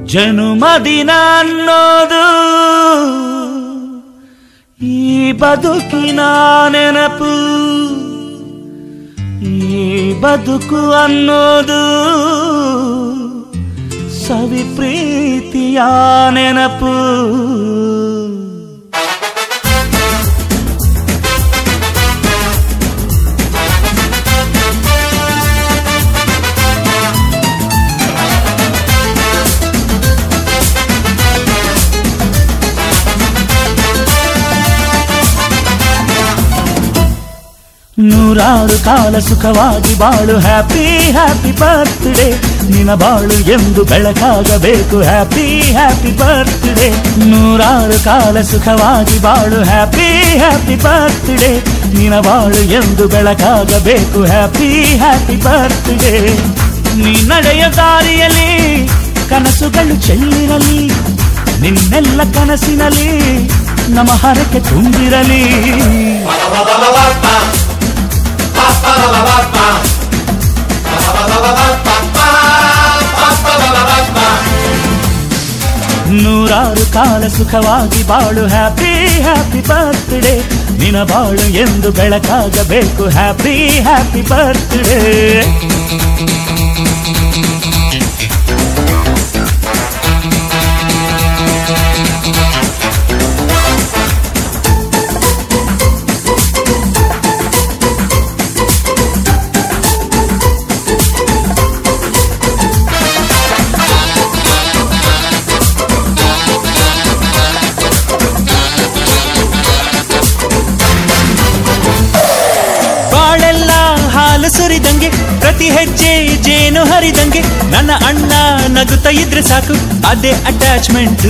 ಜನುಮದಿನ ಅನ್ನೋದು ಈ ಬದುಕಿನ ನೆನಪು ಈ ಬದುಕು ಅನ್ನೋದು ಸವಿ ಪ್ರೀತಿಯ ನೆನಪು ನೂರಾರು ಕಾಲ ಸುಖವಾಗಿ ಬಾಳು ಹ್ಯಾಪಿ ಹ್ಯಾಪಿ ಬರ್ತ್ಡೇ ನಿನ ಬಾಳು ಎಂದು ಬೆಳಕಾಗಬೇಕು ಹ್ಯಾಪಿ ಹ್ಯಾಪಿ ಬರ್ತ್ಡೇ ನೂರಾರು ಕಾಲ ಸುಖವಾಗಿ ಬಾಳು ಹ್ಯಾಪಿ ಹ್ಯಾಪಿ ಬರ್ತ್ಡೇ ನಿನ ಬಾಳು ಎಂದು ಬೆಳಕಾಗಬೇಕು ಹ್ಯಾಪಿ ಹ್ಯಾಪಿ ಬರ್ತ್ಡೇ ನೀ ನಡೆಯ ದಾರಿಯಲ್ಲಿ ಕನಸುಗಳು ಚೆಲ್ಲಿರಲಿ ನಿನ್ನೆಲ್ಲ ಕನಸಿನಲ್ಲಿ ನಮ್ಮ ಹರಕೆ ತುಂಬಿರಲಿ ನೂರಾರು ಕಾಲ ಸುಖವಾಗಿ ಬಾಳು ಹ್ಯಾಪಿ ಹ್ಯಾಪಿ ಬರ್ತ್ಡೇ ನಿನ ಬಾಳು ಎಂದು ಬೆಳಕಾಗಬೇಕು ಹ್ಯಾಪಿ ಹ್ಯಾಪಿ ಬರ್ತ್ಡೇ ಬಾಳೆಲ್ಲ ಹಾಲು ಸುರಿದಂಗೆ ಪ್ರತಿ ಹೆಜ್ಜೆ ಜೇನು ಹರಿದಂಗೆ ನನ್ನ ಅಣ್ಣ ನಗುತ್ತಾ ಇದ್ರೆ ಸಾಕು ಅದೇ ಅಟ್ಯಾಚ್ಮೆಂಟ್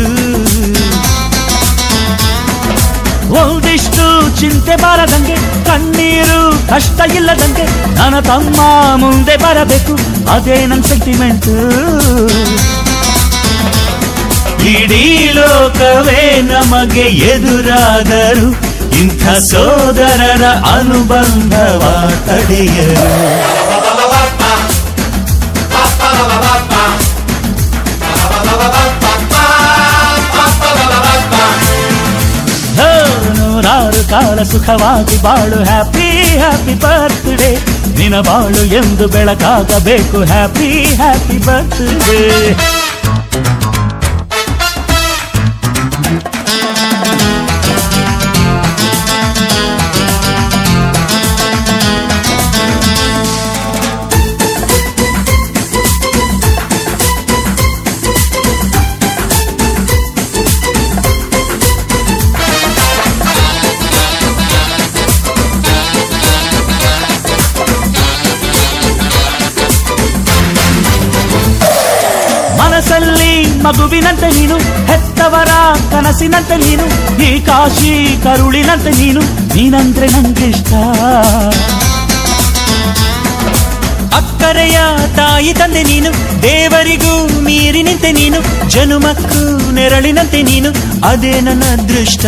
ಒಂದಿಷ್ಟು ಚಿಂತೆ ಬಾರದಂಗೆ ಕಣ್ಣೀರು ಕಷ್ಟ ಇಲ್ಲದಂಗೆ ನನ್ನ ತಮ್ಮ ಮುಂದೆ ಬರಬೇಕು ಅದೇ ನನ್ನ ಸೆಂಟಿಮೆಂಟ್ ಇಡೀ ಲೋಕವೇ ನಮಗೆ ಎದುರಾದರು ಇಂಥ ಸೋದರರ ಅನುಬಂಧವ ತಡೆಯರು ಹೋ, ನೂರಾರು ಕಾಲ ಸುಖವಾಗಿ ಬಾಳು ಹ್ಯಾಪಿ ಹ್ಯಾಪಿ ಬರ್ತ್ಡೇ ನಿನ ಬಾಳು ಎಂದು ಬೆಳಕಾಗಬೇಕು ಹ್ಯಾಪಿ ಹ್ಯಾಪಿ ಬರ್ತ್ಡೇ ಮನಸ್ಸಲ್ಲಿ ಮಗುವಿನಂತೆ ನೀನು ಹೆತ್ತವರ ಕನಸಿನಂತೆ ನೀನು ಈ ಕಾಶಿ ಕರುಳಿನಂತೆ ನೀನು ನೀನಂದ್ರೆ ನಂಗಿಷ್ಟ ಅಕ್ಕರೆಯ ತಾಯಿ ತಂದೆ ನೀನು ದೇವರಿಗೂ ಮೀರಿ ನಿಂತೆ ನೀನು ಜನುಮಕ್ಕೂ ನೆರಳಿನಂತೆ ನೀನು ಅದೇ ನನ್ನ ಅದೃಷ್ಟ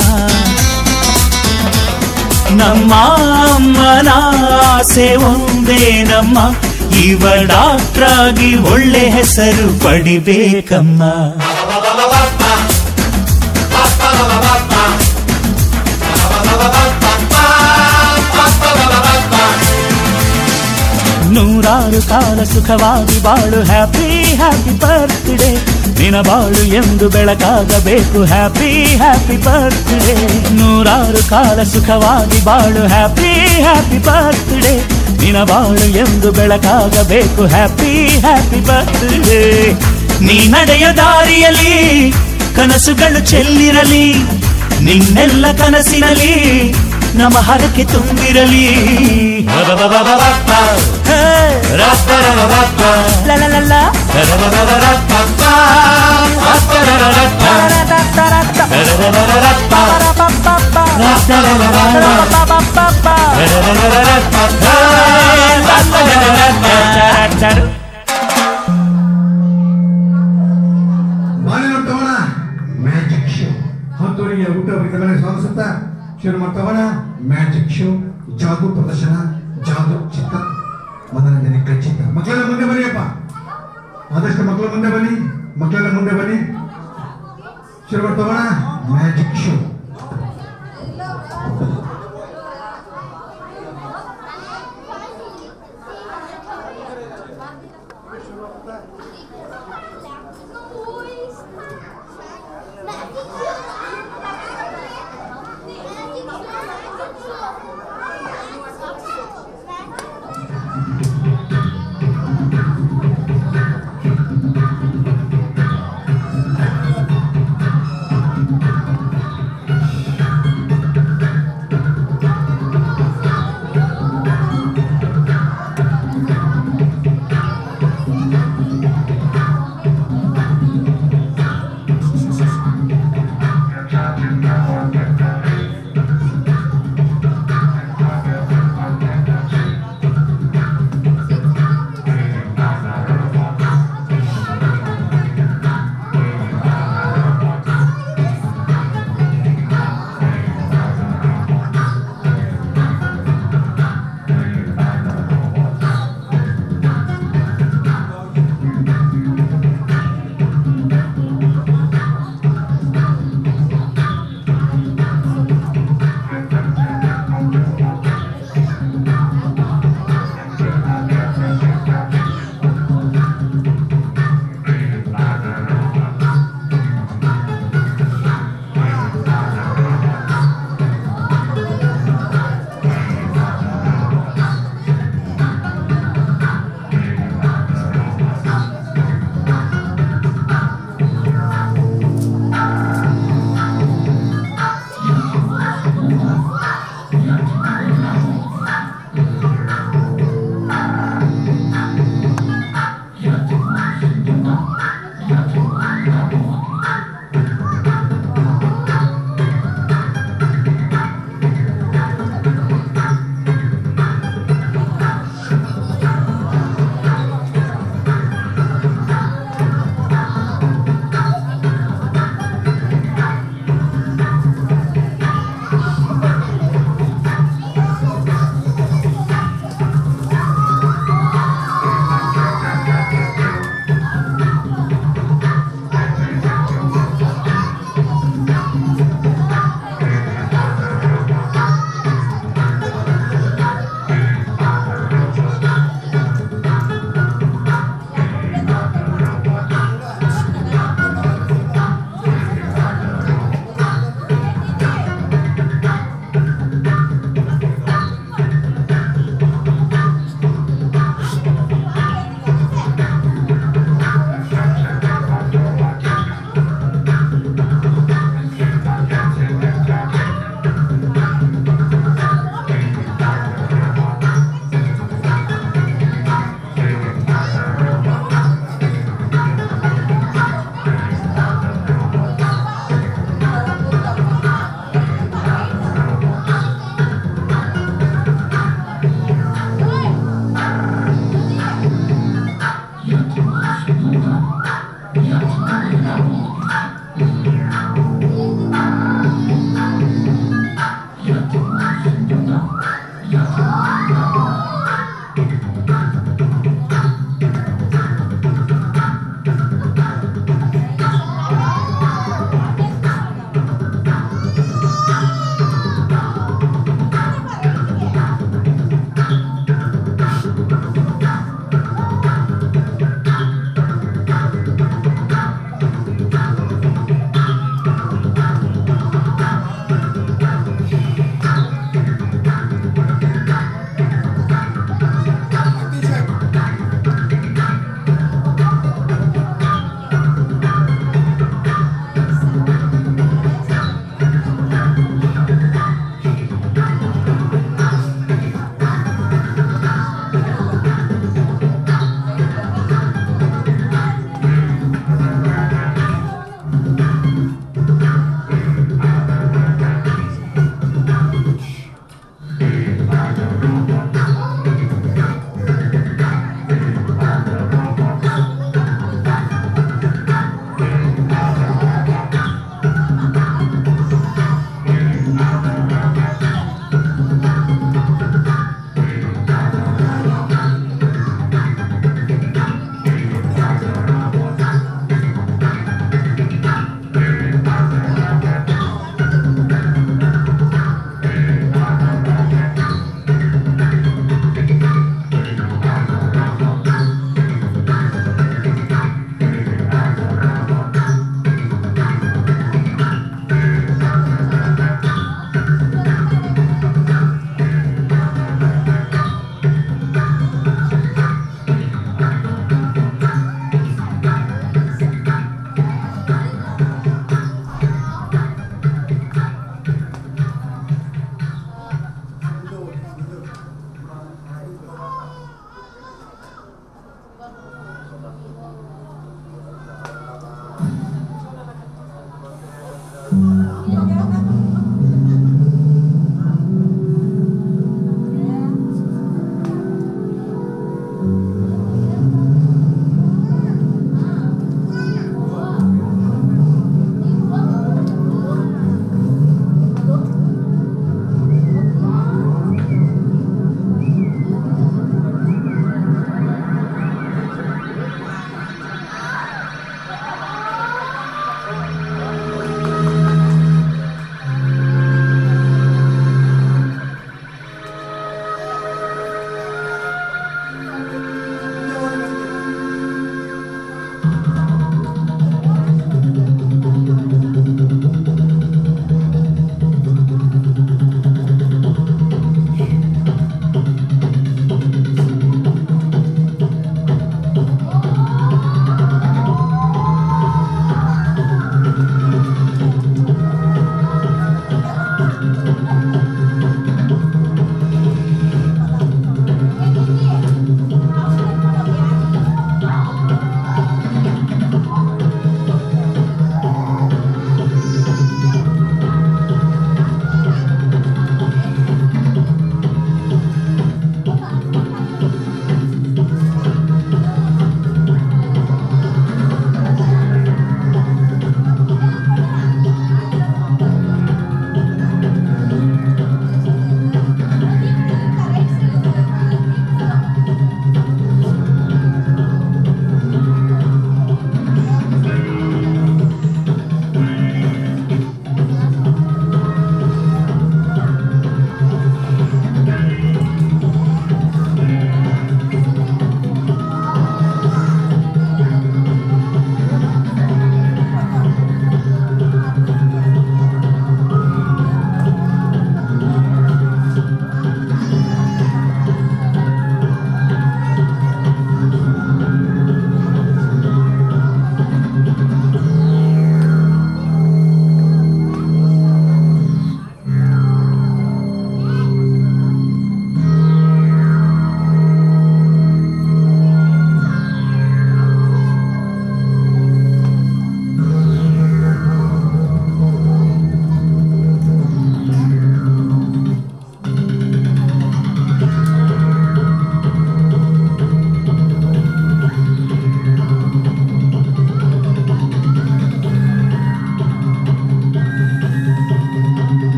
ನಮ್ಮ ಅಮ್ಮನ ಆಸೆ ಒಂದೇ ನಮ್ಮ ಇವ ಡಾಕ್ಟ್ರಾಗಿ ಒಳ್ಳೆ ಹೆಸರು ಪಡಿಬೇಕಮ್ಮ ನೂರಾರು ಕಾಲ ಸುಖವಾಗಿ ಬಾಳು ಹ್ಯಾಪಿ ಹ್ಯಾಪಿ ಬರ್ತ್ಡೇ ನಿನ ಬಾಳು ಎಂದು ಬೆಳಕಾಗಬೇಕು ಹ್ಯಾಪಿ ಹ್ಯಾಪಿ ಬರ್ತ್ಡೇ ನೂರಾರು ಕಾಲ ಸುಖವಾಗಿ ಬಾಳು ಹ್ಯಾಪಿ ಹ್ಯಾಪಿ ಬರ್ತ್ಡೇ ನಿನ ಬಾಳು ಎಂದು ಬೆಳಕಾಗಬೇಕು ಹ್ಯಾಪಿ ಹ್ಯಾಪಿ ಬರ್ತ್ಡೇ ನೀ ನಡೆಯ ದಾರಿಯಲ್ಲಿ ಕನಸುಗಳು ಚೆಲ್ಲಿರಲಿ ನಿನ್ನೆಲ್ಲ ಕನಸಿನಲ್ಲಿ ನಮ್ಮ ಹರಕೆ ತುಂಬಿರಲಿ ಹೇ, ಲ ಲ ಲ ಲ. ಮಾಲಿನ ತಗೋಣ ಮ್ಯಾಜಿಕ್ ಶೋ ಹತ್ತುವರೆಗೆ ಊಟ ವಿತರಣೆ ಸ್ವಾಗತಿಸುತ್ತಾ ಶುರು ಮಾಡ್ತವಣ ಮ್ಯಾಜಿಕ್ ಶೋ ಜಾದು ಪ್ರದರ್ಶನ ಜಾದು ಚಿತ್ತ ಮನರಂಜನೆ ಖಚಿತ ಮಕ್ಕಳೆಲ್ಲ ಮುಂದೆ ಬನ್ನಿಯಪ್ಪ ಆದಷ್ಟು ಮಕ್ಕಳು ಮುಂದೆ ಬನ್ನಿ ಮಕ್ಕಳೆಲ್ಲ ಮುಂದೆ ಬನ್ನಿ ಶುರು ಮಾಡ್ತೋಣ ಮ್ಯಾಜಿಕ್ ಶೋ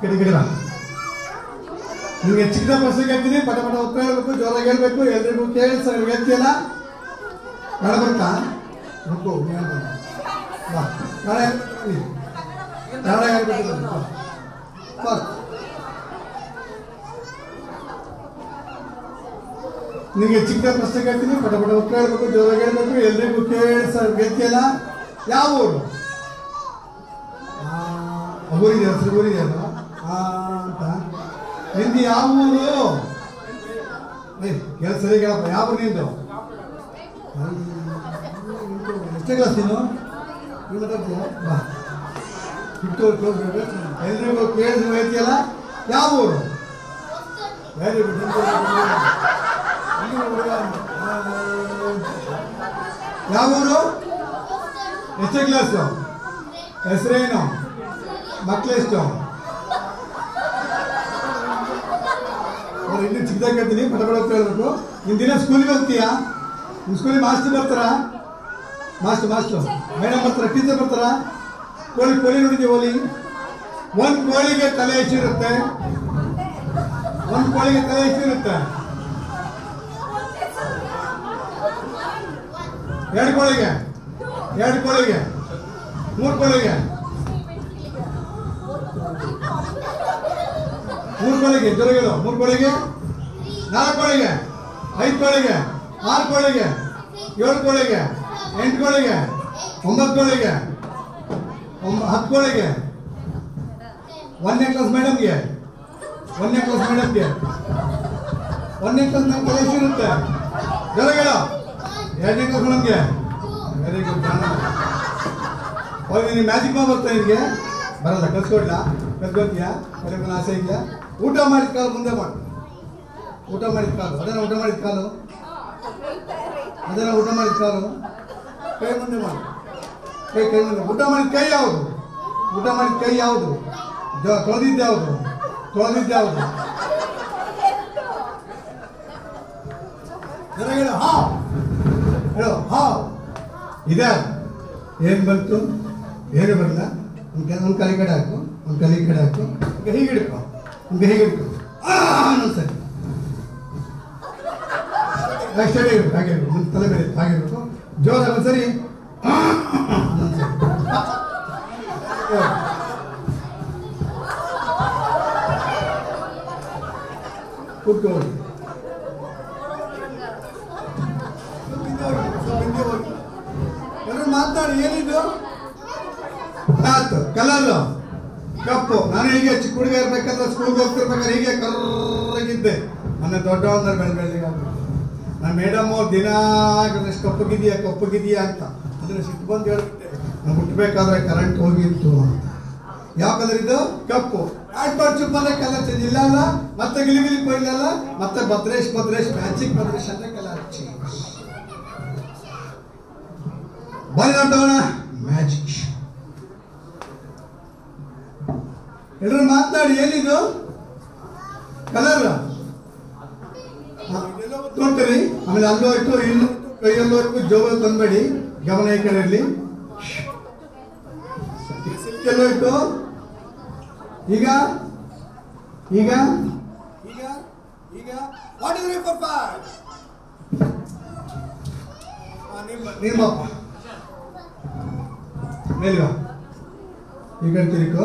ಕಡೆ ಕಡೆ ಬಾ ನಿಮಗೆ ಚಿಕ್ಕ ಪ್ರಶ್ನೆ ಕೇಳ್ತೀನಿ ಪಟ ಪಟ ಉತ್ತರ ಹೇಳ್ಬೇಕು ಜೋರಾಗಿ ಹೇಳ್ಬೇಕು ಎಲ್ರಿಗೂ ಕೇಳಿಸ ಹೇಳ್ತೀಯಲ್ಲ ಕನ್ನಡ ಬರ್ತಾ ಮಕ್ಕಳು ಬಾ ನಾಳೆ ಇಲ್ಲಿ. ಕನ್ನಡ ಹೇಳ್ಬೇಕು ಬಾ. ಬಾ. ನಿಮಗೆ ಚಿಕ್ಕ ಪ್ರಶ್ನೆ ಕೇಳ್ತೀನಿ ಪಟ ಪಟ ಉತ್ತರ ಹೇಳ್ಬೇಕು ಜೋರಾಗಿ ಹೇಳ್ಬೇಕು ಎಲ್ರಿಗೂ ಕೇಳಿಸ ಹೇಳ್ತೀಯಲ್ಲ ಯಾವ ಊರು ಊರಿದೆ ಹೆಸರು ಊರಿದೆ ಅಲ್ಲ ಆ ಅಂತ ನಿಂದು ಯಾವ ಊರು ಏಯ್ ಕೆಲಸ ಸರಿ ಕೇಳಪ್ಪ ಯಾವ ಊರು ನಿಂದು ಎಷ್ಟೇ ಕ್ಲಾಸ್ ನೀನು ನೀನು ಮಾತಾಡ್ತೀಯ ಬಾ ಇಟ್ಟು ಕ್ಲೋಸ್ ಎಲ್ರಿಗೂ ಕೇಳಿಸಿ ಹೇಳ್ತೀಯಲ್ಲ ಯಾವ ಊರು ವೆರಿ ಗುಡ್ ಯಾವ ಊರು ಎಷ್ಟೇ ಕ್ಲಾಸು ಹೆಸರೇನು ಮಕ್ಕಳೆಷ್ಟು ಅವ್ರು ಇನ್ನೂ ಚಿಕ್ಕದಾಗಿ ಕೇಳ್ತೀನಿ ಪಟ ಪಟ ಅಂತ ಹೇಳ್ಬೇಕು ನಿನ್ ದಿನ ಸ್ಕೂಲಿಗೆ ಹೋಗ್ತೀಯಾ ನಿಮ್ಮ ಸ್ಕೂಲಿಗೆ ಮಾಸ್ಟರ್ ಬರ್ತಾರಾ ಮಾಸ್ಟರ್ ಮಾಸ್ಟರ್ ಮೇಡಮ್ ಬರ್ತಾರ ಟೀಚರ್ ಬರ್ತಾರಾ ಕೋಳಿ ಕೋಳಿ ನೋಡಿದ್ದೀವಿ ಓಲಿ ಒಂದು ಕೋಳಿಗೆ ತಲೆ ಎಷ್ಟಿರುತ್ತೆ ಒಂದು ಕೋಳಿಗೆ ತಲೆ ಎಷ್ಟಿರುತ್ತೆ ಎರಡು ಕೋಳಿಗೆ ಎರಡು ಕೋಳಿಗೆ ಮೂರು ಕೋಳಿಗೆ ಮೂರು ಕೋಳಿಗೆ ಜೊರಗಿಲು ಮೂರು ಕೋಳಿಗೆ ನಾಲ್ಕು ಕೋಳಿಗೆ ಐದು ಕೋಳಿಗೆ ಆರು ಕೋಳಿಗೆ ಏಳು ಕೋಳಿಗೆ ಎಂಟು ಕೋಳಿಗೆ ಒಂಬತ್ತು ಕೋಳಿಗೆ ಒಂಬ ಹತ್ತು ಕೋಳಿಗೆ ಒಂದನೇ ಕ್ಲಾಸ್ ಮೇಡಮ್ಗೆ ಒಂದನೇ ಕ್ಲಾಸ್ ಮೇಡಮ್ಗೆ ಒಂದನೇ ಕ್ಲಾಸ್ ನಮ್ಮ ತಲೆ ಎಷ್ಟಿರುತ್ತೆ ಜೊರಗಿಲು ಎರಡನೇ ಕ್ಲಾಸ್ ಮೇಡಮ್ಗೆ ವೆರಿ ಗುಡ್ ಹೌದು ನೀನು ಮ್ಯಾಜಿಕ್ ಮಾಡಿ ಬರ್ತಾ ನಿನಗೆ ಬರಲ್ಲ ಕಲ್ಸ್ಕೊಡ್ಲಾ ಕಲ್ತ್ಕೊಳ್ತೀಯಾ ಕಲಿಯೋಕೆ ಆಸೆ ಇದೆಯಾ ಊಟ ಮಾಡಿದ ಕಾಲು ಮುಂದೆ ಮಾಡು ಊಟ ಮಾಡಿದ ಕಾಲು ಅದೇನ ಊಟ ಮಾಡಿದ ಕಾಲು ಅದೇನ ಊಟ ಮಾಡಿದ ಕಾಲು ಕೈ ಮುಂದೆ ಮಾಡು ಕೈ ಕೈ ಮುಂದೆ ಊಟ ಮಾಡಿದ ಕೈ ಯಾವುದು ಊಟ ಮಾಡಿದ ಕೈ ಯಾವುದು ಜ ತೊಳೆದಿದ್ದು ಯಾವುದು ತೊಳೆದಿದ್ದು ಯಾವುದು ಜನ ಹೇಳು ಹಾ ಹೇಳು ಹಾ ಇದೆ ಏನು ಬಂತು ಏನು ಬರಲ್ಲ ಒಂದು ಒಂದು ಕೈ ಕಡೆ ಹಾಕು ಒಂದು ಕೈ ಕಡೆ ಹಾಕು ಈಗ ಹೀಗೆ ಹಿಡ್ಕೊ ಒಂದು ಹೀಗೆ ಹಿಡ್ಕೊ ಆ ಅನ್ನೊಂದು ಸರಿ ಅಷ್ಟೇ ಇರ್ಬೇಕು ಹಾಗೆ ಇರ್ಬೇಕು ಮುಂದೆ ತಲೆ ಮೇಲೆ ಹಾಗೆ ಇರ್ಬೇಕು ಜೋರಾಗಿ ಒಂದ್ಸರಿ ಆ ಅನ್ನೊಂದು ಸರಿ ಆ. ಕೂತ್ಕೊಳ್ಳಿ ಎಲ್ಲರೂ ಮಾತಾಡಿ ಏನಿದು ಆಯ್ತು ಕಲರ್ ಕಪ್ಪು ನಾನು ಹೀಗೆ ಚಿಕ್ಕ ಹುಡುಗ ಇರ್ಬೇಕಾದ್ರೆ ಸ್ಕೂಲ್ಗೆ ಹೋಗ್ತಿರ್ಬೇಕಾದ್ರೆ ಹೀಗೆ ಕರ್ರಗಿದ್ದೆ ಮೊನ್ನೆ ದೊಡ್ಡವಂದ್ರೆ ಬೆಳೆ ಬೆಳೆದಿಗೆ ನಾನು ಮೇಡಮ್ ದಿನ ಎಷ್ಟು ಕಪ್ಪಗಿದೆಯಾ ಕಪ್ಪಗಿದೆಯಾ ಅಂತ ಅಂದ್ರೆ ಸಿಟ್ಟು ಬಂದು ಹೇಳ್ಬಿಟ್ಟೆ ನಾನು ಹುಟ್ಟಬೇಕಾದ್ರೆ ಕರೆಂಟ್ ಹೋಗಿತ್ತು ಅಂತ ಯಾವ ಕಲರ್ ಇದು ಕಪ್ಪು ಆಡ್ ಮಾಡಿ ಚುಪ್ ಅಂದ್ರೆ ಕಲರ್ ಚೇಂಜ್ ಇಲ್ಲ ಅಲ್ಲ ಮತ್ತೆ ಗಿಲಿ ಗಿಲಿ ಕೊಯ್ಲಲ್ಲ ಮತ್ತೆ ಭದ್ರೇಶ್ ಭದ್ರೇಶ್ ಮ್ಯಾಜಿಕ್ ಭದ್ರೇಶ್ ಅಂದ್ರೆ ಕಲರ್ ಚೇಂಜ್ ಬನ್ನಿ ನೋಡೋಣ ಮ್ಯಾಜಿಕ್ ಎಲ್ಲರೂ ಮಾತನಾಡಿ ಏನಿದು ಕಲರ್ ನೋಡ್ತೀರಿ ಆಮೇಲೆ ಅಲ್ಲೋ ಇಟ್ಟು ಇಲ್ಲೂ ಕೈಯಲ್ಲೋ ಇಟ್ಟು ಜೋಬಲ್ಲಿ ತಂದ್ಬೇಡಿ ಗಮನ ಈ ಕಡೆ ಇರಲಿ ಎಲ್ಲೋ ಇಟ್ಟು ಈಗ ಈಗ ಈಗ ಈಗ ವಾಟ್ ಇಸ್ ಫಾರ್ ಫೈವ್ ನಿಮ್ಮಪ್ಪ ಮೇಲ್ವಾ ಈ ಕಡೆ ತಿರುಗು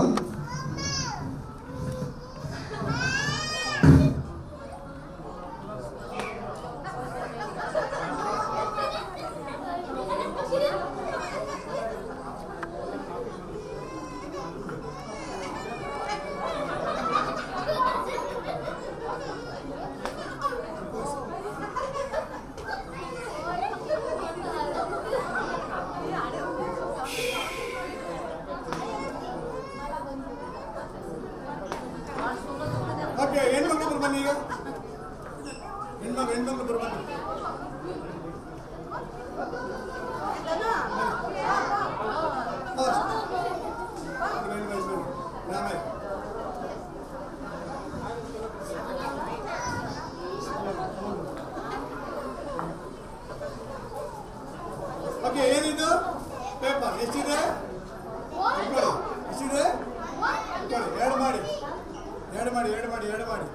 ಎರಡು ಮಾಡಿ ಎರಡು ಮಾಡಿ ಎರಡು ಮಾಡಿ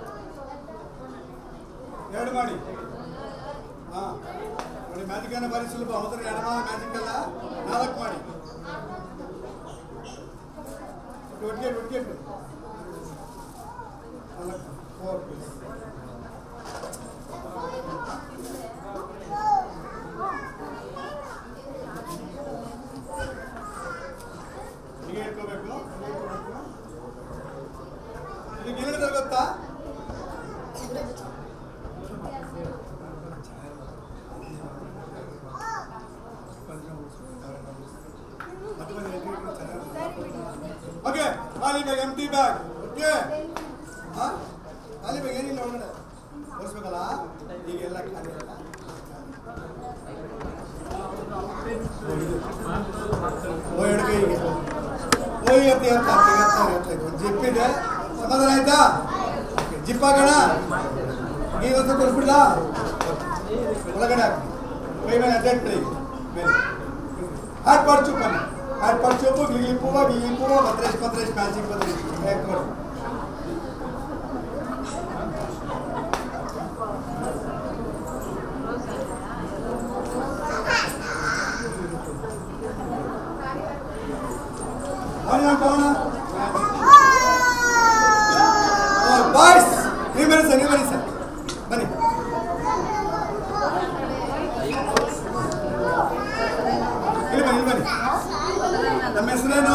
ಎರಡು ಮಾಡಿ ಹಾ ನೋಡಿ ಮ್ಯಾಜಿಕ್ ಏನೋ ಬಾರಿ ಸುಲಭ ಹೌದ್ರೆ ಎರಡು ಮಾಡಿ ಮ್ಯಾಜಿಕ್ ಅಲ್ಲ ನಾಲ್ಕು ಮಾಡಿ ಒಟ್ಟಿಗೆ ಒಟ್ಟಿಗೆ ಬಿಡಿ. ನಾಲ್ಕು ಫೋರ್ ಪ್ಲೀಸ್ ಹೀಗೆ ಇಟ್ಕೋಬೇಕು ಇದಕ್ಕೆ ಏನಿದೆ ಗೊತ್ತಾ ಓಕೆ ಖಾಲಿ ಬ್ಯಾಗ್ ಎಂಟಿ ಬ್ಯಾಗ್ ಓಕೆ ಹಾ ಖಾಲಿ ಬ್ಯಾಗ್ ಏನಿಲ್ಲ ಒಳಗಡೆ ತೋರಿಸ್ಬೇಕಲ್ಲ ಈಗೆಲ್ಲ ಖಾಲಿ ಅಲ್ಲ ಓ ಎಡಕ್ಕೆ ಹೀಗೆ ಓ ಎತ್ತಿ ಎತ್ತ ಎತ್ತ ಎತ್ತ ಒಂದು ಜಿಪ್ ಇದೆ ಸಮಾಧಾನ ಆಯ್ತಾ ಜಿಪ್ ಹಾಕೋಣ ನೀವು ಒಂದು ಕೊಡ್ಬಿಡ್ಲಾ ಒಳಗಡೆ ಹಾಕಿ ಕೈ ಮೇಲೆ ಅಡ್ಡಾಡ್ ಕಡೆ ಮೇಲೆ ಹಾಟ್ ಪಾಡ್ ಚೂಪ್ ಬನ್ನಿ ಹಾಟ್ ಪಾಡ್ ಚೂಪು ಗಿಲಿ ಪೂವ ಗಿಲಿ ಪೂವ ಭದ್ರೇಶ್ ಭದ್ರೇಶ್ ಮ್ಯಾಜಿಕ್ ಭದ್ರೇಶ್ ಹೇಗೆ ಕೊಡು ಅವನ ಅವನ ಬಾಯ್ಸ್ ನೀವು ಬನ್ನಿ ಸರ್ ನೀವು ಬನ್ನಿ ಸರ್ ಬನ್ನಿ ಇಲ್ಲಿ ಬನ್ನಿ ಇಲ್ಲಿ ಬನ್ನಿ ನಮ್ಮ ಹೆಸರೇನು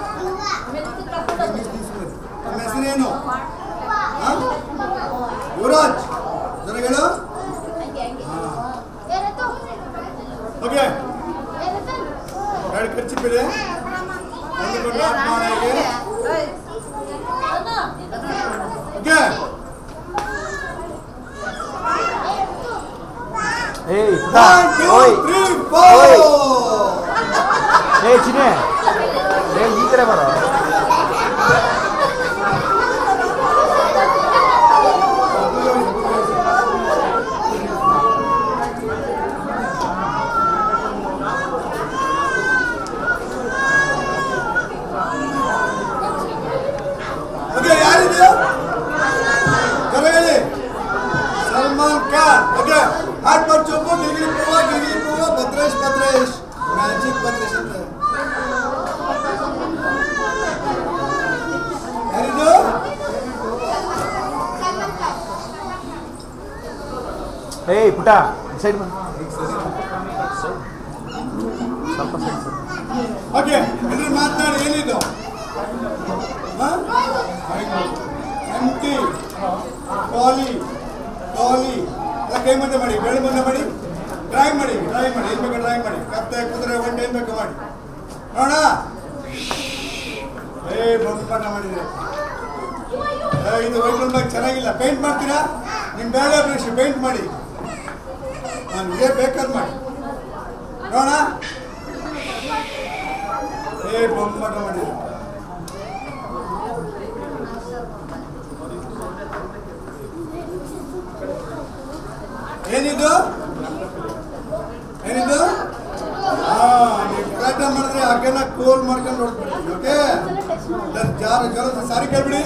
ನಮ್ಮ ಹೆಸರೇನು ಹಾ? ಯುವರಾಜ್ ಜನಗಳು ಓಕೆ ಎರಡು ಖರ್ಚಿಪ್ಪಿದೆ ಒಂದು ಕೊಟ್ಟು ಆಟ್ ಮಾಡಿ ಓಕೆ ಏಯ್ ಒನ್ ಟೂ ಓಯ್ ತ್ರೀ ಫೋರ್ ಏ ಚಿನ್ನೆ ಏ ಈ ಕಡೆ ಬರೋ ಓಕೆ ಯಾರಿದು ಜನ ಹೇಳಿ ಸಲ್ಮಾನ್ ಖಾನ್ ಓಕೆ ಹಾಟ್ ಮಾಡ್ ಚೊಪ್ಪು ಗಿರಿಗಿರಿ ಪೂವ ಗಿರಿಗಿರಿ ಪೂವ ಭದ್ರೇಶ್ ಭದ್ರೇಶ್ ಮ್ಯಾಜಿಕ್ ಭದ್ರೇಶ್ ಅಂತ ಯಾರಿದು ಏಯ್ ಪುಟ ಸೈಡ್ ಬನ್ನಿ ಸ್ವಲ್ಪ ಸೈಡ್ ಓಕೆ ಎಲ್ಲರೂ ಮಾತನಾಡಿ ಏನಿದು ಎಂಟಿ ಕಾಲಿ ಕಾಲಿ ಎಲ್ಲ ಕೈ ಮುಂದೆ ಮಾಡಿ ಬೆಳೆ ಮುಂದೆ ಮಾಡಿ ಡ್ರಾಯಿಂಗ್ ಮಾಡಿ ಡ್ರಾಯಿಂಗ್ ಮಾಡಿ ಏನ್ ಬೇಕು ಡ್ರಾಯಿಂಗ್ ಮಾಡಿ ಕತ್ತೆ ಕುದುರೆ ಒಂಟೆ ಏನ್ ಬೇಕು ಮಾಡಿ ನೋಡ ಏ ಬಂಪಟ ಮಾಡಿದ್ರೆ ಏ, ಇದು ವೈಟ್ ಬ್ಯಾಗ್ ಚೆನ್ನಾಗಿಲ್ಲ ಪೇಂಟ್ ಮಾಡ್ತೀರಾ ನಿಮ್ ಬೇಳೆ ಬ್ರಷ್ ಪೇಂಟ್ ಮಾಡಿ ನಾನು ಇದೇ ಬೇಕಾದ್ ಮಾಡಿ ನೋಡ ಏ ಬೊಮ್ಮಟ ಮಾಡಿದ್ರು ಏನಿದು ಏನಿದು ಹಾ ನೀವು ಪ್ರಯತ್ನ ಮಾಡಿದ್ರೆ ಹಾಗೆಲ್ಲ ಕೋಲ್ ಮಾಡ್ಕೊಂಡು ನೋಡ್ಬಿಡ್ತೀವಿ ಓಕೆ ಜಾರ ಜರ ಸಾರಿ ಕೇಳ್ಬಿಡಿ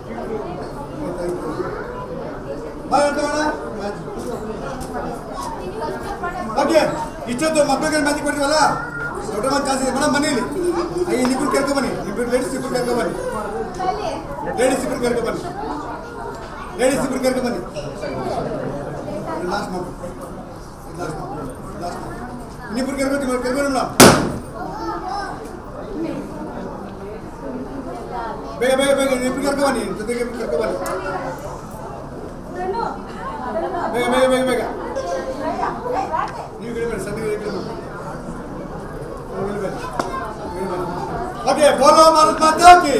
ಓಕೆ ಇಷ್ಟೊತ್ತು ಮಕ್ಕಳಿಗೆ ಮ್ಯಾಜಿಕ್ ಕೊಡ್ತೀವಲ್ಲ ದೊಡ್ಡ ಮಂದಿ ಜಾಸ್ತಿ ಇದೆ ಮೇಡಮ್ ಮನೇಲಿ ಐದು ನಿಬ್ಬರು ಕರ್ಕೊ ಬನ್ನಿ ಇಬ್ಬರು ಲೇಡೀಸ್ ಇಬ್ಬರು ಕರ್ಕೊ ಬನ್ನಿ ಲೇಡೀಸ್ ಇಬ್ಬರು ಕರ್ಕೊ ಬನ್ನಿ ಲೇಡೀಸ್ ಇಬ್ಬರು ಕರ್ಕೊ ಬನ್ನಿ ಲಾಸ್ಟ್ ಮಾಡಿ ಲಾಸ್ಟ್ ಲಾಸ್ಟ್ ಇನ್ನಿಬ್ಬರು ಕರ್ಕೊತೀವಿ ಕರ್ಕೊಂಡು ಮೇಡಮ್ ಬೇಗ ಬೇಗ ಬೇಗ ಇಬ್ಬರು ಕರ್ಕೊ ಬನ್ನಿ ಜೊತೆಗೆ ಇಬ್ಬರು ಕರ್ಕೊ ಬನ್ನಿ ಬೇಗ ಬೇಗ ಬೇಗ ಬೇಗ ನೀವು ಇಳಿಬೇಡಿ ಸದ್ಯ ಇಳಿಬೇಡಿ ಓಕೆ ಫಾಲೋ ಮಾಡೋದು ಮಾತು ಹಾಕಿ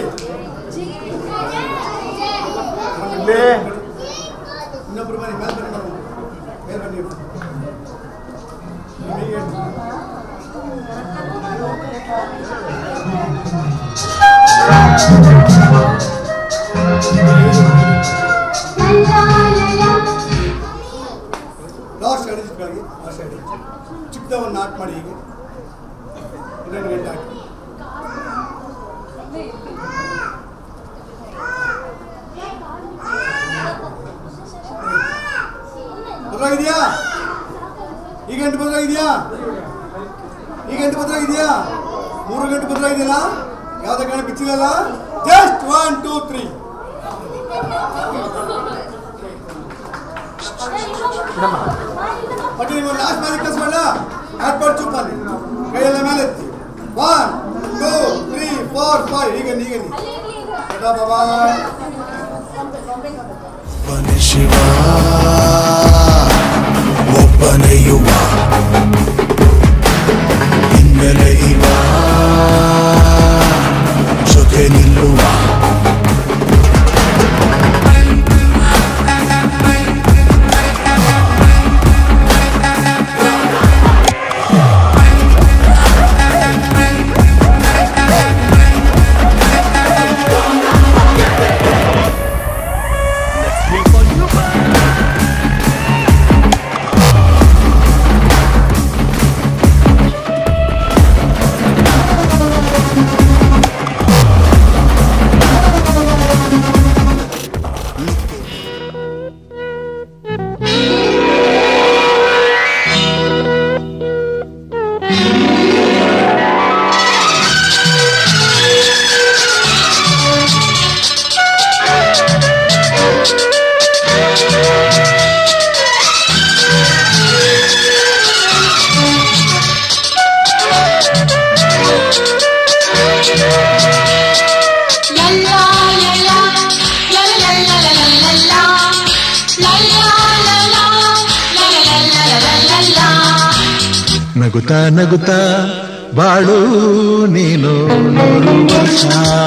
ಇಲ್ಲೇ ಇನ್ನೊಬ್ರು ಬನ್ನಿ ಮೇಲೆ ಬನ್ನಿ ಮೇಡಮ್ ಮೇಲೆ ಬನ್ನಿ ನಿಮಗೆ ಲಾಸ್ಟ್ ಎರಡು ಚಿಕ್ಕಗಳಿಗೆ ಲಾಸ್ಟ್ ಎರಡು ಚಿಕ್ಕದವನ್ನು ನಾಟ್ ಮಾಡಿ ಹೀಗೆ ಇನ್ನೊಂದು ಗಂಟೆ ಹಾಕಿ ಇದೆಯಾ ಈ ಗಂಟೆ ಬದಲಾಗಿದೆಯಾ ಈ ಗಂಟೆ ಬದಲಾಗಿದೆಯಾ ಮೂರು ಗಂಟೆ ಬದಲಾಗಿದೆಯಲ್ಲ ಯಾವ್ದೇ ಕಾರಣ ಬಿಚ್ಚಿಲ್ಲಲ್ಲ ಜಸ್ಟ್ ಒನ್ ಟೂ ತ್ರೀ ಮತ್ತೆ ನೀವು ಲಾಸ್ಟ್ ಮ್ಯಾಜಿಕ್ ಕೆಲಸ ಮಾಡ ಹಾಕ್ಬಾರ್ದು ಚುಪ್ಪಲ್ಲಿ ಕೈಯೆಲ್ಲ ಮೇಲೆ ಎತ್ತಿ one two three four five ಈಗ ಈಗ ಬಾಬಾ ಒಬ್ಬನೇ ಶಿವ ಒಬ್ಬನೇ ಯುವ ಹಿನ್ನೆಲೆ ಇವ ಜೊತೆ ನಿಲ್ಲುವ ನಗುತ್ತಾ ನಗುತ್ತಾ ಬಾಳು ನೀನು ನೂರು ವರ್ಷ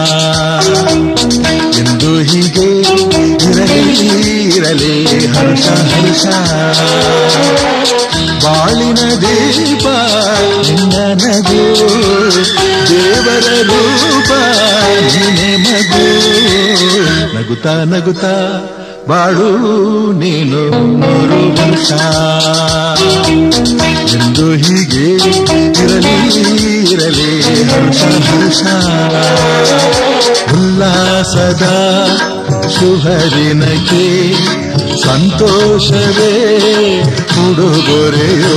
ಎಂದು ಹೀಗೆ ಇರಲಿ ಇರಲಿ ಹರ್ಷ ಹರ್ಷ ಬಾಳಿನ ದೀಪ ನಿನ್ನ ನಗು ದೇವರ ರೂಪ ನೀನೆ ಮಗು ನಗುತ್ತಾ ನಗುತ್ತಾ ಬಾಳು ನೀನು ನೂರು ವರ್ಷ ಎಂದು ಹೀಗೆ ಇರಲಿ ಇರಲಿ ಹರ್ಷ ಹರ್ಷ ಉಲ್ಲಾಸದ ಶುಭ ದಿನಕ್ಕೆ ಸಂತೋಷವೇ ಉಡುಗೊರೆಯೋ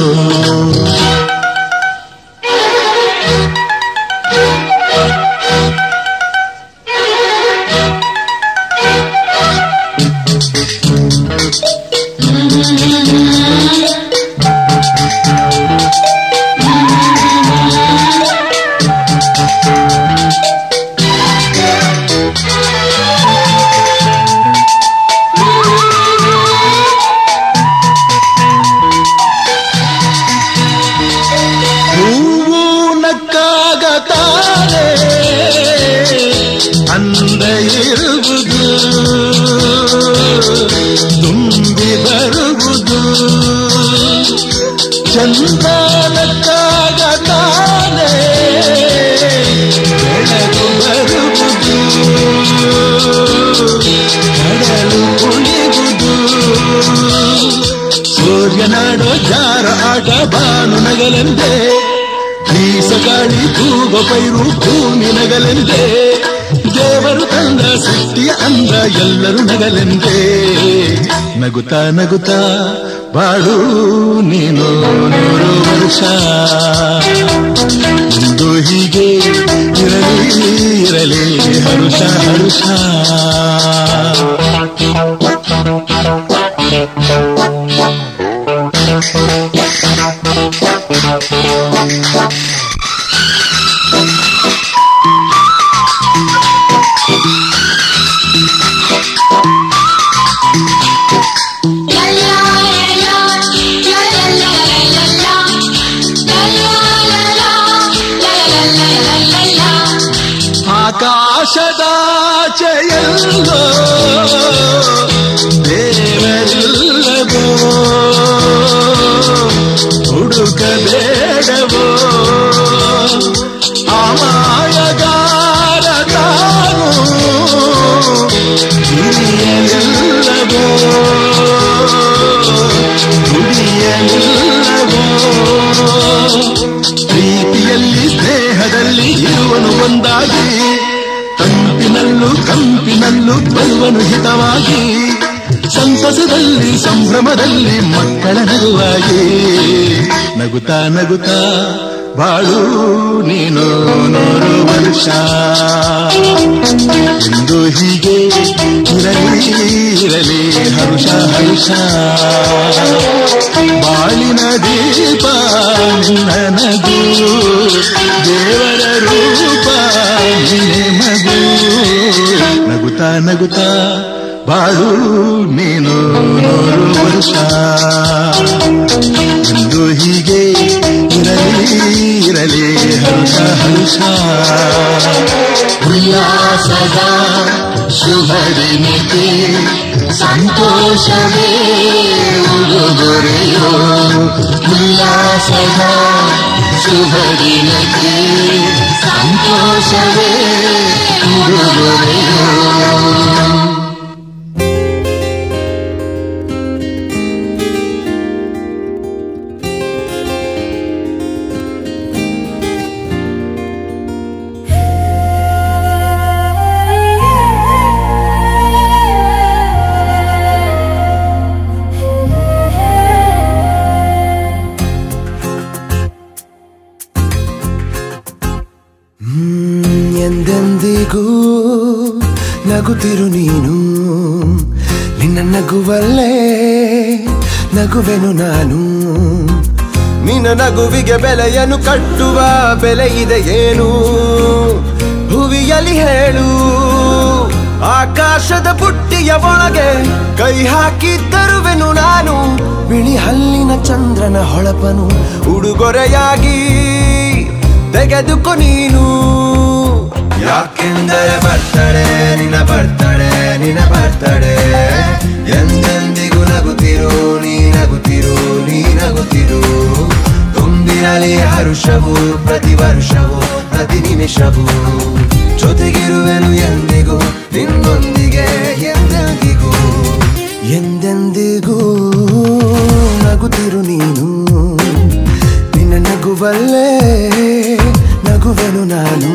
ಹೂವು ನಕ್ಕಾಗ ತಾನೆ ಅಂದ ಇರುವುದು ತುಂಬಿ ಬರುವುದು ಚಂದ್ರ ನಕ್ಕಾಗ ತಾನೆ ಬೆಳಕು ಬರುವುದು ಕಡಲು ಕುಣಿಗುವುದು ಸೂರ್ಯನಾಡೋ ಜಾರ ಆಟ ಬಾನು ನಗಲೆಂದೆ ಬೀಸ ಗಾಳಿ ತೂಗ ಪೈರು ಭೂಮಿ ನಗಲೆಂದೆ ದೇವರು ತಂದ ಸೃಷ್ಟಿಯ ಅಂದ ಎಲ್ಲರೂ ನಗಲೆಂದೆ ನಗುತ್ತಾ ನಗುತ್ತಾ ಬಾಳು ನೀನು ನೂರು ವರ್ಷ ಇಂದು ಹೀಗೆ ಇರಲಿ ಇರಲಿ ಹರುಷ ಹರುಷ ಆಕಾಶದಾಚೆಯಲ್ಲೋ ದೇವರಿಲ್ಲವೋ ಹುಡುಕಬೇಡವೋ ಅಮಾಯಗಾರ ತಾನು ಹಿರಿಯಲಿಲ್ಲವೋ ದುಡಿಯಲಿಲ್ಲವೋ ಪ್ರೀತಿಯಲ್ಲಿ ಸ್ನೇಹದಲ್ಲಿ ಇರುವನು ಒಂದಾಗಿ ತಂಪಿನಲ್ಲೂ ಕಂಪಿನಲ್ಲೂ ಬರುವನು ಹಿತವಾಗಿ ಸಂತಸದಲ್ಲಿ ಸಂಭ್ರಮದಲ್ಲಿ ಮಕ್ಕಳ ನಗುವಾಗಿ ನಗುತ್ತಾ ನಗುತ್ತಾ ಬಾಳು ನೀನು ನೂರು ವರ್ಷ ಎಂದು ಹೀಗೆ ಇರಲಿ ಇರಲಿ ಹರುಷ ಹರುಷ ಬಾಳಿನ ದೀಪ ನಿನ್ನ ನಗು ದೇವರ ರೂಪ ನಿನ್ನೆ ಮಗು ನಗುತ್ತಾ ನಗುತ್ತಾ ಬಾಳು ನೀನು ನೂರು ವರ್ಷ ಎಂದು ಹೀಗೆ ಇರಲಿ ಇರಲಿ ಹರುಷ ಹರುಷ ಉಲ್ಲಾಸದ ಶುಭದಿನಿಗೆ ಸಂತೋಷವೇ ಉಡುಗೊರೆಯೋ ಉಲ್ಲಾಸದ ಶುಭದಿನಕ್ಕೆ ಸಂತೋಷವೇ ಉಡುಗೊರೆಯೋ ಹ್ಮ್, ಎಂದೆಂದಿಗೂ ನಗುತ್ತಿರು ನೀನು ನಿನ್ನ ನಗುವಲ್ಲೇ ನಗುವೆನು ನಾನು ನಿನ್ನ ನಗುವಿಗೆ ಬೆಲೆಯನ್ನು ಕಟ್ಟುವ ಬೆಲೆ ಇದೆ ಏನು ಹುವಿಯಲ್ಲಿ ಹೇಳು ಆಕಾಶದ ಬುಟ್ಟಿಯ ಒಳಗೆ ಕೈ ಹಾಕಿ ತರುವೆನು ನಾನು ಬಿಳಿ ಹಲ್ಲಿನ ಚಂದ್ರನ ಹೊಳಪನು ಉಡುಗೊರೆಯಾಗಿ ತೆಗೆದುಕೊ ನೀನು ಯಾಕೆಂದರೆ ಬರ್ತಡೆ ನಿನ್ನ ಬರ್ತಡೆ ನಿನ್ನ ಬರ್ತಡೆ ಎಂದೆಂದಿಗೂ ನಗುತ್ತಿರು ನೀ ನಗುತ್ತಿರು ನೀ ನಗುತ್ತಿರು ತುಂಬಿರಲಿ ಹರುಷವು ಪ್ರತಿ ವರ್ಷವೂ ಪ್ರತಿ ನಿಮಿಷವೂ ಜೊತೆಗಿರುವೆನು ಎಂದಿಗೂ ನಿನ್ನೊಂದಿಗೆ ಎಂದೆಂದಿಗೂ ಎಂದೆಂದಿಗೂ ನಗುತ್ತಿರು ನೀನು ನಿನ್ನ ನಗುವಲ್ಲೇ ನಗುವೆನು ನಾನು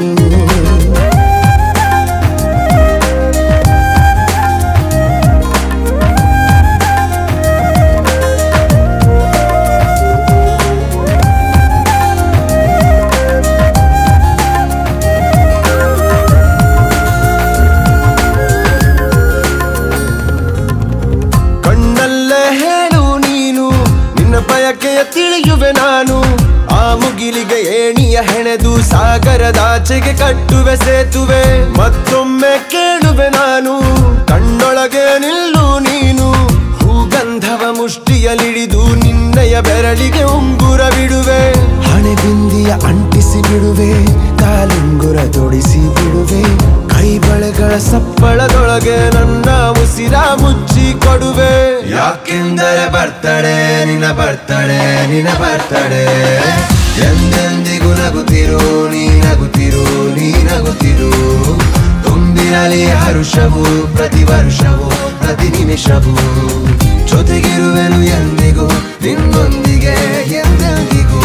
ಕಣ್ಣಲ್ಲೇ ಹೇಳು ನೀನು ನಿನ್ನ ಬಯಕೆಯ ತಿಳಿಯುವೆ ನಾನು ಆ ಮುಗಿಲಿಗೆ ಏಣಿಯ ಹೆಣೆದು ಸಾಗರದಾಚೆಗೆ ಕಟ್ಟುವೆ ಸೇತುವೆ ಮತ್ತೊಮ್ಮೆ ಕೇಳುವೆ ನಾನು ಕಣ್ಣೊಳಗೆ ನಿಲ್ಲು ನೀನು ಹೂಗಂಧವ ಮುಷ್ಟಿಯಲಿಡಿದು ನಿನ್ನಯ ಬೆರಳಿಗೆ ಉಂಗುರ ಬಿಡುವೆ ಹಣೆ ಬಿಂದಿಯ ಅಂಟಿಸಿ ಬಿಡುವೆ ಕಾಲುಂಗುರ ತೊಡಿಸಿ ಬಿಡುವೆ ಕೈ ಬಳೆಗಳ ಸಪ್ಪಳದೊಳಗೆ ನನ್ನ ಉಸಿರ ಮುಚ್ಚಿ ಕೊಡುವೆ ಯಾಕೆಂದರೆ ಬರ್ತಡೆ ನಿನ್ನ ಬರ್ತಡೆ ನಿನ್ನ ಬರ್ತಡೆ ಎಂದೆಂದಿಗೂ ನಗುತ್ತಿರು ನೀ ನಗುತ್ತಿರು ನೀ ನಗುತ್ತಿರು ತುಂಬಿರಲಿ ಹರುಷವು ಪ್ರತಿ ವರ್ಷವೂ ಪ್ರತಿ ನಿಮಿಷವೂ ಜೊತೆಗಿರುವೆನು ಎಂದಿಗೂ ನಿನ್ನೊಂದಿಗೆ ಎಂದೆಂದಿಗೂ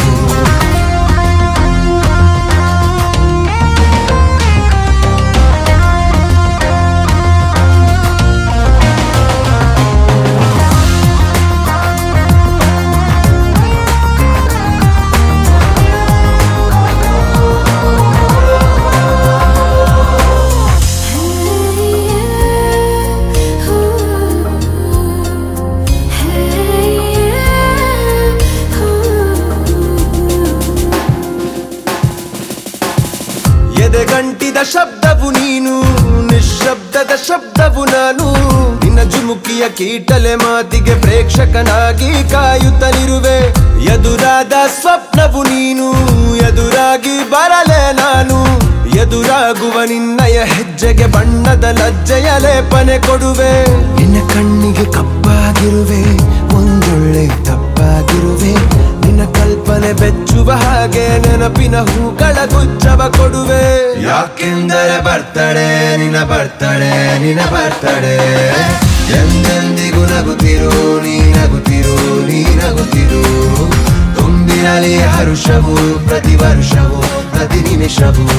ಎದೆಗಂಟಿದ ಶಬ್ದವು ನೀನು ನಿಶ್ಶಬ್ದದ ಶಬ್ದವು ನಾನು ನಿನ್ನ ಜುಮುಕಿಯ ಕೀಟಲೆ ಮಾತಿಗೆ ಪ್ರೇಕ್ಷಕನಾಗಿ ಕಾಯುತ್ತಲಿರುವೆ ಎದುರಾದ ಸ್ವಪ್ನವು ನೀನು ಎದುರಾಗಿ ಬರಲೆ ನಾನು ಎದುರಾಗುವ ನಿನ್ನಯ ಹೆಜ್ಜೆಗೆ ಬಣ್ಣದ ಲಜ್ಜೆಯ ಲೇಪನೆ ಕೊಡುವೆ ನಿನ್ನ ಕಣ್ಣಿಗೆ ಕಪ್ಪಾಗಿರುವೆ ಒಂದೊಳ್ಳೆ ತಪ್ಪಾಗಿರುವೆ ನಿನ್ನ ಕಲ್ಪನೆ ಬೆಚ್ಚುವ ಹಾಗೆ ನೆನಪಿನ ಹೂಗಳ ಗುಚ್ಚವ ಕೊಡುವೆ ಯಾಕೆಂದರೆ ಬರ್ತಡೆ ನಿನ್ನ ಬರ್ತಡೆ ನಿನ್ನ ಬರ್ತಡೆ ಎಂದೆಂದಿಗೂ ನಗುತ್ತಿರು ನೀ ನಗುತ್ತಿರು ನೀ ನಗುತ್ತಿರು ತುಂಬಿರಲಿ ಹರುಷವು ಪ್ರತಿ ವರ್ಷವೂ ಪ್ರತಿ ನಿಮಿಷವೂ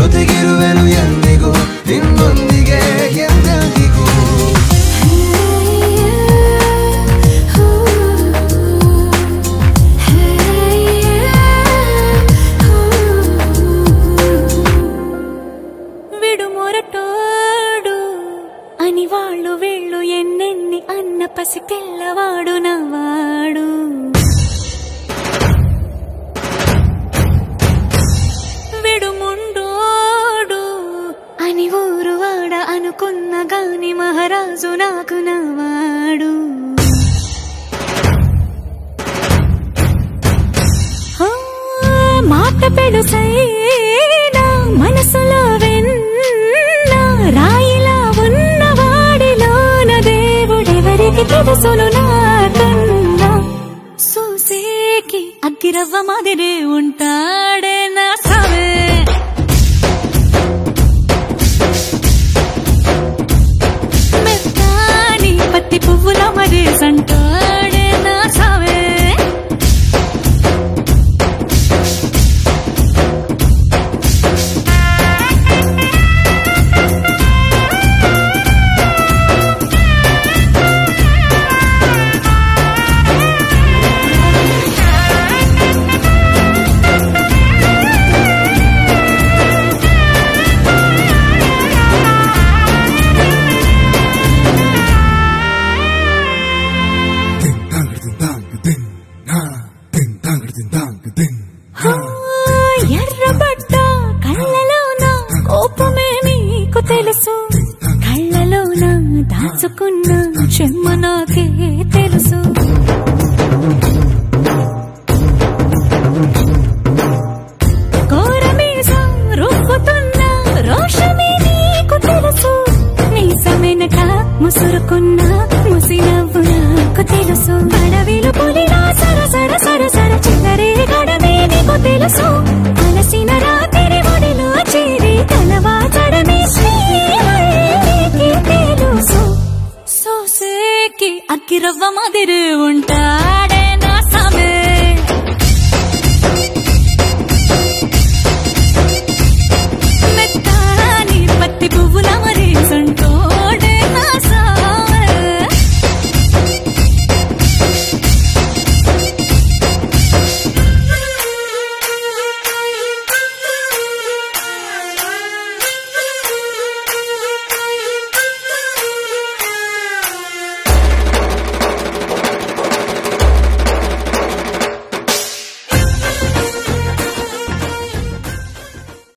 ಜೊತೆಗಿರುವೆನು ಎಂದಿಗೂ ನಿನ್ನೊಂದಿಗೆ ಎಂದೆಂದಿಗೂ Hey మొరటోడు అని వాళ్ళు వీళ్ళు ఎన్నెన్ని అన్న పసి పిల్లవాడు నవ్వాడు విడుముండోడు అని ఊరు వాడ అనుకున్న గాని మహారాజు నాకు నవ్వాడు ఆ, మాట పెడుసైనా మనసులో వెన్న రాయిలా ఉన్నవాడిలోన దేవుడెవరికి తెలుసును నాకన్నా సూసేకి అగ్గిరవ్వ మాదిరే ఉంటాడే నా సావే మెత్తాని పత్తి పువ్వుల మరి సంటాడే నా సావే ఆ, ఎర్రబడ్డ కళ్ళలోన కోపమే మీకు తెలుసు కళ్ళలోన దాచుకున్న చెమ్మ నాకే తెలుసు కోరమీసం రుబ్బుతున్న రోషమే నీకు తెలుసు నీ సమేనక ముసురుకున్న